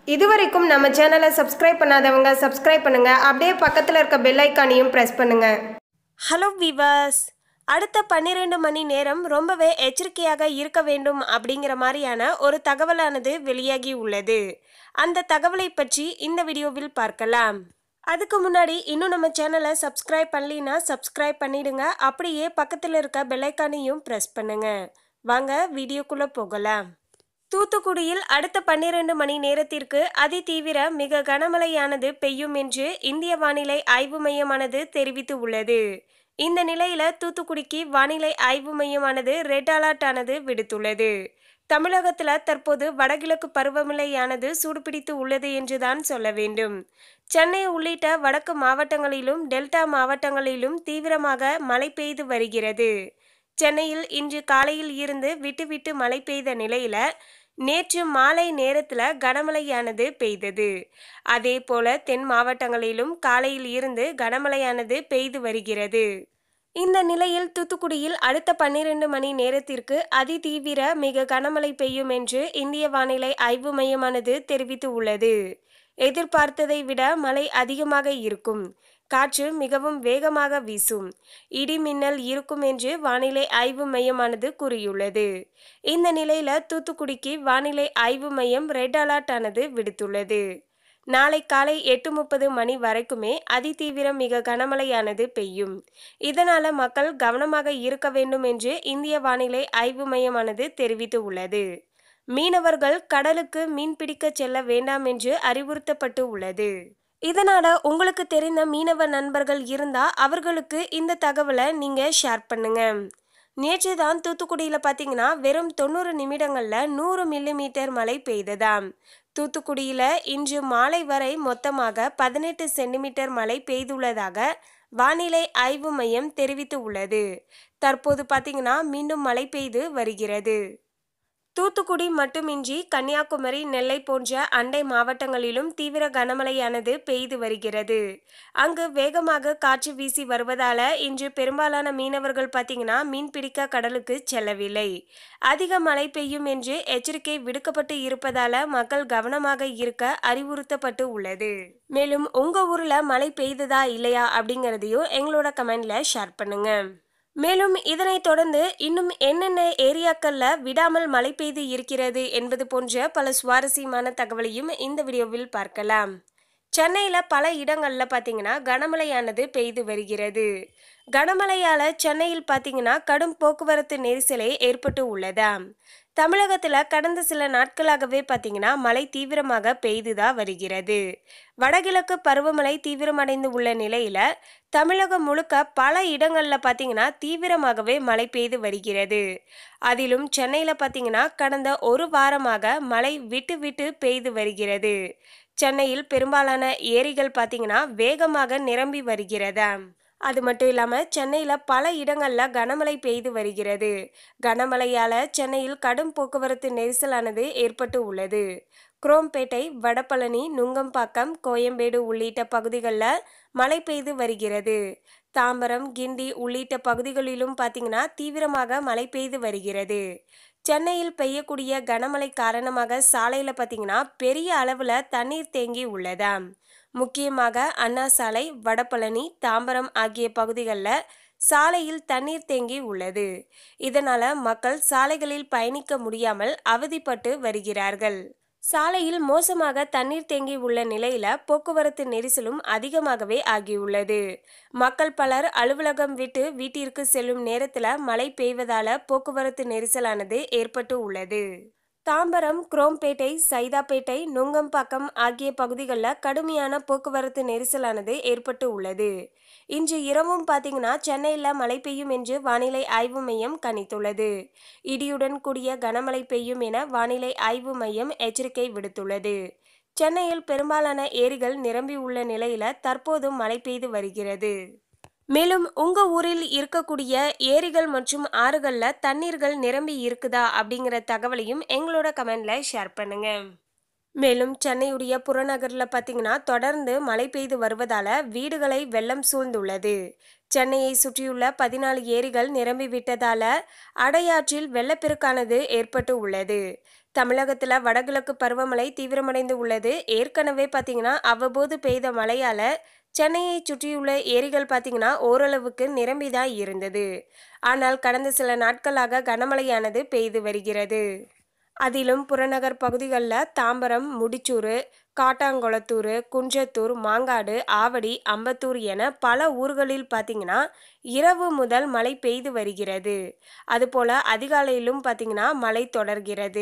இதுவரைக்கும் நம்ம சேனலை சப்ஸ்கிரைப் பண்ணாதவங்க சப்ஸ்கிரைப் பண்ணுங்க அப்படியே பக்கத்தில் இருக்க பெல் ஐக்கானையும் ப்ரெஸ் பண்ணுங்க ஹலோ விவாஸ் அடுத்த பன்னிரெண்டு மணி நேரம் ரொம்பவே எச்சரிக்கையாக இருக்க வேண்டும் அப்படிங்கிற மாதிரியான ஒரு தகவலானது வெளியாகி உள்ளது அந்த தகவலை பற்றி இந்த வீடியோவில் பார்க்கலாம் அதுக்கு முன்னாடி இன்னும் நம்ம சேனலை சப்ஸ்கிரைப் பண்ணலினா சப்ஸ்கிரைப் பண்ணிடுங்க அப்படியே பக்கத்தில் இருக்க பெல்லைக்கானையும் ப்ரெஸ் பண்ணுங்க வாங்க வீடியோக்குள்ளே போகலாம் தூத்துக்குடியில் அடுத்த பன்னிரண்டு மணி நேரத்திற்கு அதிதீவிர மிக கனமழையானது பெய்யும் என்று இந்திய வானிலை ஆய்வு மையமானது தெரிவித்து உள்ளது இந்த நிலையில தூத்துக்குடிக்கு வானிலை ஆய்வு மையமானது ரெட் அலர்ட் ஆனது விடுத்துள்ளது தமிழகத்துல தற்போது வடகிழக்கு பருவமழையானது சூடுபிடித்து உள்ளது என்றுதான் சொல்ல வேண்டும் சென்னை உள்ளிட்ட வடக்கு மாவட்டங்களிலும் டெல்டா மாவட்டங்களிலும் தீவிரமாக மழை பெய்து வருகிறது சென்னையில் இன்று காலையில் இருந்து விட்டு விட்டு மழை பெய்த நிலையில நேற்று மாலை நேரத்துல கனமழையானது பெய்தது அதே போல தென் மாவட்டங்களிலும் காலையில் இருந்து கனமழையானது பெய்து வருகிறது இந்த நிலையில் தூத்துக்குடியில் அடுத்த பன்னிரண்டு மணி நேரத்திற்கு அதிதீவிர மிக கனமழை பெய்யும் என்று இந்திய வானிலை ஆய்வு மையமானது தெரிவித்து உள்ளது எதிர்பார்த்ததை விட மழை அதிகமாக இருக்கும் காற்று மிகவும் வேகமாக வீசும் இடி மின்னல் இருக்கும் என்று வானிலை ஆய்வு மையமானது கூறியுள்ளது இந்த நிலையில தூத்துக்குடிக்கு வானிலை ஆய்வு மையம் ரெட் அலர்ட் ஆனது விடுத்துள்ளது நாளை காலை எட்டு முப்பது மணி வரைக்குமே அதிதீவிரம் மிக கனமழையானது பெய்யும் இதனால மக்கள் கவனமாக இருக்க வேண்டும் என்று இந்திய வானிலை ஆய்வு மையமானது தெரிவித்து உள்ளது மீனவர்கள் கடலுக்கு மீன்பிடிக்க செல்ல வேண்டாம் என்று அறிவுறுத்தப்பட்டு உள்ளது இதனால உங்களுக்கு தெரிந்த மீனவ நண்பர்கள் இருந்தா அவர்களுக்கு இந்த தகவலை நீங்க ஷேர் பண்ணுங்க நேற்று தான் தூத்துக்குடியில் பார்த்தீங்கன்னா வெறும் தொண்ணூறு நிமிடங்களில் நூறு மில்லிமீட்டர் மழை பெய்ததாம் தூத்துக்குடியில் இன்று மாலை வரை மொத்தமாக பதினெட்டு சென்டிமீட்டர் மழை பெய்துள்ளதாக வானிலை ஆய்வு மையம் தெரிவித்து உள்ளது தற்போது பார்த்தீங்கன்னா மீண்டும் மழை பெய்து வருகிறது தூத்துக்குடி மட்டுமின்றி கன்னியாகுமரி நெல்லை போன்ற அண்டை மாவட்டங்களிலும் தீவிர கனமழையானது பெய்து வருகிறது அங்கு வேகமாக காற்று வீசி வருவதால இன்று பெரும்பாலான மீனவர்கள் பார்த்தீங்கன்னா மீன்பிடிக்க கடலுக்கு செல்லவில்லை அதிக மழை பெய்யும் என்று எச்சரிக்கை விடுக்கப்பட்டு இருப்பதால மக்கள் கவனமாக இருக்க அறிவுறுத்தப்பட்டு உள்ளது மேலும் உங்க ஊர்ல மழை பெய்ததா இல்லையா அப்படிங்கறதையும் எங்களோட கமெண்ட்ல ஷேர் பண்ணுங்க மேலும் இதனைத் தொடர்ந்து இன்னும் என்னென்ன ஏரியாக்கள்ல விடாமல் மழை பெய்து இருக்கிறது என்பது போன்ற பல சுவாரஸ்யமான தகவலையும் இந்த வீடியோவில் பார்க்கலாம் சென்னையில் பல இடங்களில் பார்த்தீங்கன்னா கனமழையானது பெய்து வருகிறது கனமழையால் சென்னையில் பார்த்தீங்கன்னா கடும் போக்குவரத்து நெரிசலே ஏற்பட்டு உள்ளதா தமிழகத்தில் கடந்த சில நாட்களாகவே பார்த்தீங்கன்னா மழை தீவிரமாக பெய்துதான் வருகிறது வடகிழக்கு பருவமழை தீவிரமடைந்து உள்ள நிலையில தமிழகம் முழுக்க பல இடங்களில் பார்த்தீங்கன்னா தீவிரமாகவே மழை பெய்து வருகிறது அதிலும் சென்னையில் பார்த்தீங்கன்னா கடந்த ஒரு வாரமாக மழை விட்டு விட்டு பெய்து வருகிறது சென்னையில் பெரும்பாலான ஏரிகள் பார்த்தீங்கன்னா வேகமாக நிரம்பி வருகிறதா அது மட்டும் இல்லாமல் சென்னையில் பல இடங்களில் கனமழை பெய்து வருகிறது கனமழையால் சென்னையில் கடும் போக்குவரத்து நெரிசலானது ஏற்பட்டு உள்ளது குரோம்பேட்டை வடபழனி நுங்கம்பாக்கம் கோயம்பேடு உள்ளிட்ட பகுதிகளில் மழை பெய்து வருகிறது தாம்பரம் கிண்டி உள்ளிட்ட பகுதிகளிலும் பார்த்தீங்கன்னா தீவிரமாக மழை பெய்து வருகிறது சென்னையில் பெய்யக்கூடிய கனமழை காரணமாக சாலையில் பார்த்தீங்கன்னா பெரிய அளவில் தண்ணீர் தேங்கி உள்ளதா முக்கியமாக அண்ணா சாலை வடபழனி தாம்பரம் ஆகிய பகுதிகளில் சாலையில் தண்ணீர் தேங்கி உள்ளது இதனால மக்கள் சாலைகளில் பயணிக்க முடியாமல் அவதிப்பட்டு வருகிறார்கள் சாலையில் மோசமாக தண்ணீர் தேங்கி உள்ள நிலையில போக்குவரத்து நெரிசலும் அதிகமாகவே ஆகியுள்ளது மக்கள் பலர் அலுவலகம் விட்டு வீட்டிற்கு செல்லும் நேரத்துல மழை பெய்வதால போக்குவரத்து நெரிசலானது ஏற்பட்டு உள்ளது தாம்பரம் குரோம்பேட்டை சைதாப்பேட்டை நுங்கம்பாக்கம் ஆகிய பகுதிகளில் கடுமையான போக்குவரத்து நெரிசலானது ஏற்பட்டு உள்ளது இன்று இரவும் பார்த்தீங்கன்னா சென்னையில் மழை பெய்யும் என்று வானிலை ஆய்வு மையம் கணித்துள்ளது இடியுடன் கூடிய கனமழை பெய்யும் என வானிலை ஆய்வு மையம் எச்சரிக்கை விடுத்துள்ளது சென்னையில் பெரும்பாலான ஏரிகள் நிரம்பி உள்ள நிலையில தற்போதும் மழை பெய்து வருகிறது மேலும் உங்க ஊரில் இருக்கக்கூடிய ஏரிகள் மற்றும் ஆறுகள்ல தண்ணீர்கள் நிரம்பி இருக்குதா அப்படிங்கிற தகவலையும் எங்களோட கமெண்ட்ல ஷேர் பண்ணுங்க மேலும் சென்னையுடைய புறநகரில் பார்த்தீங்கன்னா தொடர்ந்து மழை பெய்து வருவதால வீடுகளை வெள்ளம் சூழ்ந்துள்ளது சென்னையை சுற்றியுள்ள பதினாலு ஏரிகள் நிரம்பிவிட்டதால அடையாற்றில் வெள்ளப்பெருக்கானது ஏற்பட்டு உள்ளது தமிழகத்தில் வடகிழக்கு பருவமழை தீவிரமடைந்து உள்ளது ஏற்கனவே பார்த்தீங்கன்னா அவ்வப்போது பெய்த மழையால் சென்னையை சுற்றியுள்ள ஏரிகள் பார்த்தீங்கன்னா ஓரளவுக்கு நிரம்பி தான் இருந்தது ஆனால் கடந்த சில நாட்களாக கனமழையானது பெய்து வருகிறது அதிலும் புறநகர் பகுதிகளில் தாம்பரம் முடிச்சூர் காட்டாங்குளத்தூர் குன்றத்தூர் மாங்காடு ஆவடி அம்பத்தூர் என பல ஊர்களில் பார்த்தீங்கன்னா இரவு முதல் மழை பெய்து வருகிறது அதுபோல் அதிகாலையிலும் பார்த்தீங்கன்னா மழை தொடர்கிறது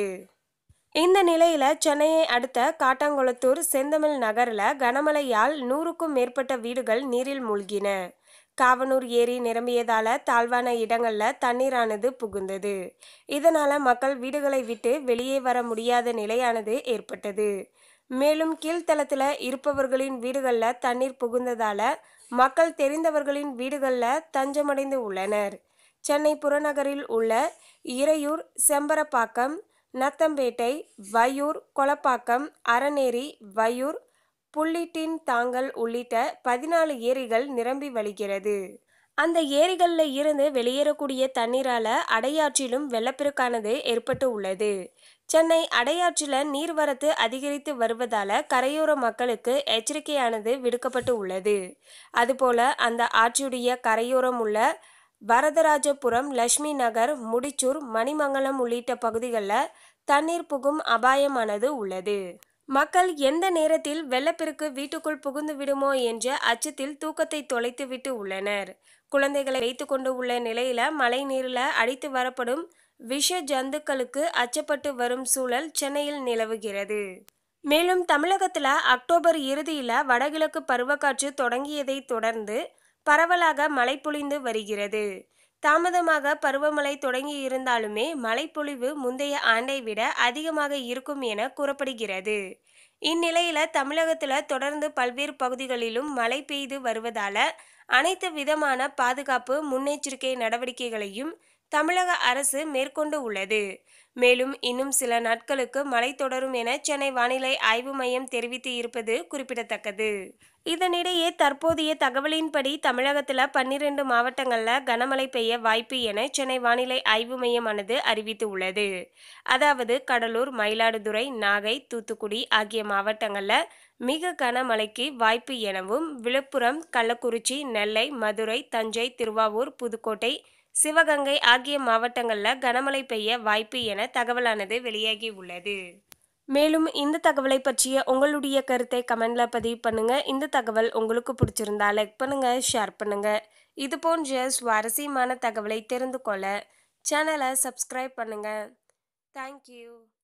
இந்த நிலையில சென்னையை அடுத்த காட்டாங்குளத்தூர் செந்தமிழ் நகரில் கனமழையால் நூறுக்கும் மேற்பட்ட வீடுகள் நீரில் மூழ்கின காவனூர் ஏரி நிரம்பியதால தாழ்வான இடங்கள்ல தண்ணீரானது புகுந்தது இதனால மக்கள் வீடுகளை விட்டு வெளியே வர முடியாத நிலையானது ஏற்பட்டது மேலும் கீழ்த்தளத்துல இருப்பவர்களின் வீடுகள்ல தண்ணீர் புகுந்ததால மக்கள் தெரிந்தவர்களின் வீடுகள்ல தஞ்சமடைந்து உள்ளனர் சென்னை புறநகரில் உள்ள இறையூர் செம்பரப்பாக்கம் நத்தம்பேட்டை வையூர் கொளப்பாக்கம் அறநேரி வையூர் புள்ளிட்டின் தாங்கல் உள்ளிட்ட பதினாலு ஏரிகள் நிரம்பி வழிகிறது அந்த ஏரிகளில் இருந்து வெளியேறக்கூடிய தண்ணீரால அடையாற்றிலும் வெள்ளப்பெருக்கானது ஏற்பட்டு உள்ளது சென்னை அடையாற்றில் நீர்வரத்து அதிகரித்து வருவதால கரையோர மக்களுக்கு எச்சரிக்கையானது விடுக்கப்பட்டு உள்ளது அதுபோல அந்த ஆற்றுடைய கரையோரம் உள்ள வரதராஜபுரம் லட்சுமி நகர் முடிச்சூர் மணிமங்கலம் உள்ளிட்ட பகுதிகளில் தண்ணீர் புகும் அபாயமானது உள்ளது மக்கள் எந்த நேரத்தில் வெள்ளப்பெருக்கு வீட்டுக்குள் புகுந்து விடுமோ என்ற அச்சத்தில் தூக்கத்தை தொலைத்துவிட்டு உள்ளனர் குழந்தைகளை வைத்து கொண்டு உள்ள நிலையில மழை நீரில் அடித்து வரப்படும் விஷ ஜந்துக்களுக்கு அச்சப்பட்டு வரும் சூழல் சென்னையில் நிலவுகிறது மேலும் தமிழகத்தில் அக்டோபர் இறுதியில் வடகிழக்கு பருவக்காற்று தொடங்கியதை தொடர்ந்து பரவலாக மழை பொழிந்து வருகிறது தாமதமாக பருவமழை தொடங்கி இருந்தாலுமே மழைப்பொழிவு முந்தைய ஆண்டை விட அதிகமாக இருக்கும் என கூறப்படுகிறது இந்நிலையில தமிழகத்துல தொடர்ந்து பல்வேறு பகுதிகளிலும் மழை பெய்து வருவதால அனைத்து விதமான பாதுகாப்பு முன்னெச்சரிக்கை நடவடிக்கைகளையும் தமிழக அரசு மேற்கொண்டு உள்ளது மேலும் இன்னும் சில நாட்களுக்கு மழை தொடரும் என சென்னை வானிலை ஆய்வு மையம் தெரிவித்து இருப்பது குறிப்பிடத்தக்கது இதனிடையே தற்போதைய தகவலின்படி தமிழகத்தில் பன்னிரண்டு மாவட்டங்களில் கனமழை பெய்ய வாய்ப்பு என சென்னை வானிலை ஆய்வு மையமானது அறிவித்து உள்ளது அதாவது கடலூர் மயிலாடுதுறை நாகை தூத்துக்குடி ஆகிய மாவட்டங்களில் மிக கனமழைக்கு வாய்ப்பு எனவும் விழுப்புரம் கள்ளக்குறிச்சி நெல்லை மதுரை தஞ்சை திருவாவூர் புதுக்கோட்டை சிவகங்கை ஆகிய மாவட்டங்களில் கனமழை பெய்ய வாய்ப்பு என தகவலானது வெளியாகி உள்ளது மேலும் இந்த தகவலை பற்றிய உங்களுடைய கருத்தை கமெண்ட்ல பதிவு பண்ணுங்க இந்த தகவல் உங்களுக்கு பிடிச்சிருந்தா லைக் பண்ணுங்க ஷேர் பண்ணுங்க இது போன்ற சுவாரஸ்யமான தகவலை தெரிந்து கொள்ள சேனலை சப்ஸ்கிரைப் பண்ணுங்க தேங்க்யூ